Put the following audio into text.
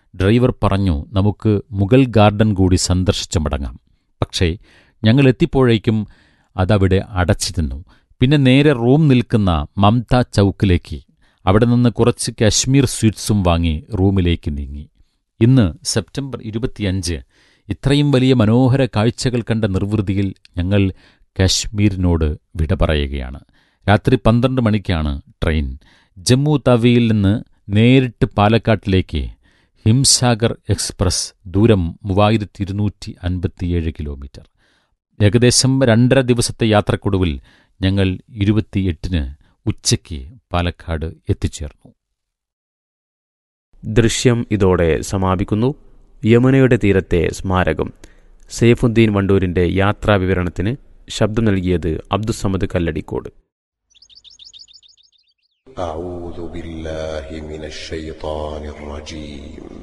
driver പറഞ്ഞു നമുക്ക് Mughal garden കൂടി സന്ദർശിച്ചു മടങ്ങാം പക്ഷേ ഞങ്ങൾ എത്തിപ്പോഴേക്കും അതവിടെ അടച്ചിരുന്നു പിന്നെ നേരെ റൂം നിൽക്കുന്ന മംത ചൗക്കിലേക്ക് അവിടെ നിന്ന് കുറച്ച് കാശ്മീർ സ്വീറ്റ്സും വാങ്ങി റൂമിലേക്ക് നീങ്ങി ഇന്ന് സെപ്റ്റംബർ ഇരുപത്തിയഞ്ച് ഇത്രയും വലിയ മനോഹര കാഴ്ചകൾ കണ്ട നിർവൃതിയിൽ ഞങ്ങൾ കാശ്മീരിനോട് വിട പറയുകയാണ് രാത്രി പന്ത്രണ്ട് മണിക്കാണ് ട്രെയിൻ ജമ്മു തവിയിൽ നിന്ന് നേരിട്ട് പാലക്കാട്ടിലേക്ക് ഹിംസാഗർ എക്സ്പ്രസ് ദൂരം മൂവായിരത്തി ഇരുന്നൂറ്റി അൻപത്തിയേഴ് കിലോമീറ്റർ ഏകദേശം രണ്ടര ദിവസത്തെ യാത്രക്കൊടുവിൽ ഞങ്ങൾ ഇരുപത്തിയെട്ടിന് ഉച്ചയ്ക്ക് പാലക്കാട് എത്തിച്ചേർന്നു ദൃശ്യം ഇതോടെ സമാപിക്കുന്നു യമുനയുടെ തീരത്തെ സ്മാരകം സൈഫുദ്ദീൻ വണ്ടൂരിന്റെ യാത്രാ വിവരണത്തിന് ശബ്ദം നൽകിയത് അബ്ദുസമദ് കല്ലടിക്കോട് أعوذ بالله من الشيطان الرجيم